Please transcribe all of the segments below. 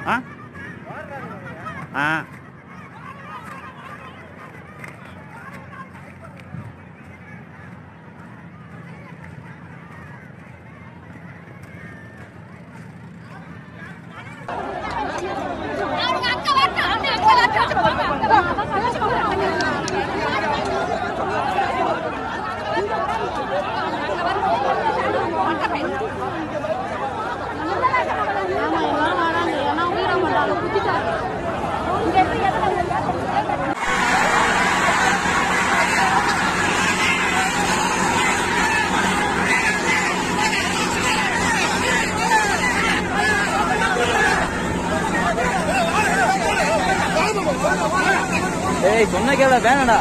ஆ ஆ அவங்க அக்கா வரட்டும் அந்த அக்கா ஏய் சொன்ன கேள வேணடா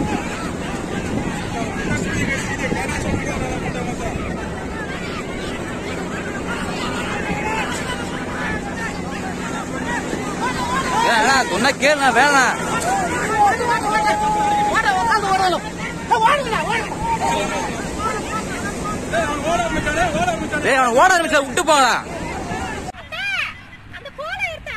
ஏடா சொன்ன கேள வேணாம் ஏய் அவன் ஓட ஆரம்பிச்சா விட்டு போங்கடா அந்த போனை எடுத்தா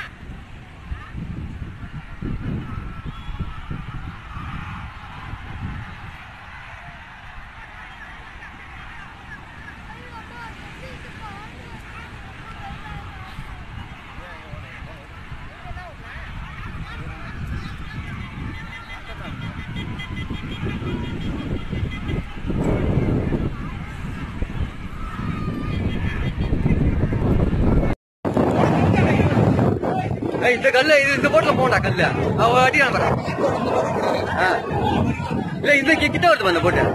ஏய் இந்த கல்லு இது இந்த போட்ல போண்டா கல்லு அவன் அடிக்கிறான் பாரு ஆ. இல்ல இந்த கி- கிட்ட வருது அந்த போட்டு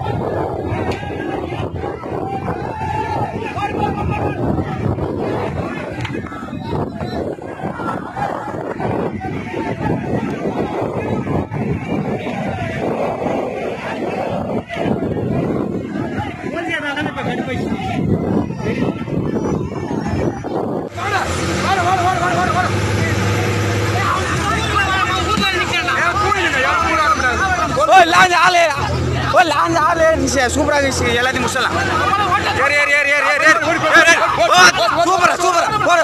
ஓ லாஞ்ச ஆளு ஓ லாஞ்ச ஆளு சூப்பராக எல்லாத்தையும் முடிச்சிடலாம் ஏறு ஏறு ஏறு ஏறு ஏறு ஏறு ஏறு சூப்பரா சூப்பரா போற